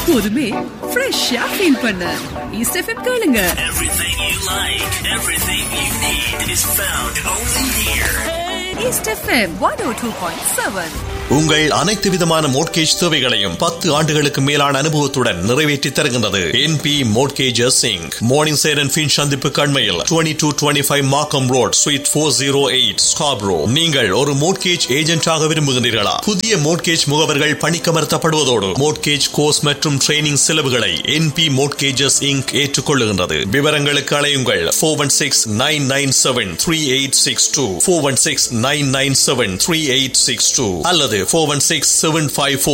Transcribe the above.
எப்போதுமே ஃப்ரெஷ்ஷா ஃபீல் பண்ண ஈஸ்ட் எஃப்எம் கேளுங்க Everything you like, everything you need is found only here. East F M one O two point seven உங்கள் அனைத்து விதமான மோட்கேஜ் தேவைகளையும் பத்து ஆண்டுகளுக்கு மேலான அனுபவத்துடன் நிறைவேற்றி தருகின்றது என்பி மோட்கேஜஸ் சிங் மார்னிங் சேர் அண்ட் ஃபின் சந்திப்பு கண்மையில் twenty two twenty five Markham road suite four zero eight Scarborough நீங்கள் ஒரு மோட்கேஜ் ஏஜென்டாக விரும்புகின்றீர்களா புதிய மோட்கேஜ் முகவர்கள் பணிக்கமர்த்தப்படுவதோடு மோட்கேஜ் கோர்ஸ் மற்றும் ட்ரைனிங் செலவுகளை என்பி மோட்கேஜஸ் இங்க் ஏற்றுக்கொள்ளுகின்றது விவரங்களுக்கு அலையுங்கள் four one six nine nine seven three eight six two four one six nine nine seven three eight six two அல்லது four one six seven five four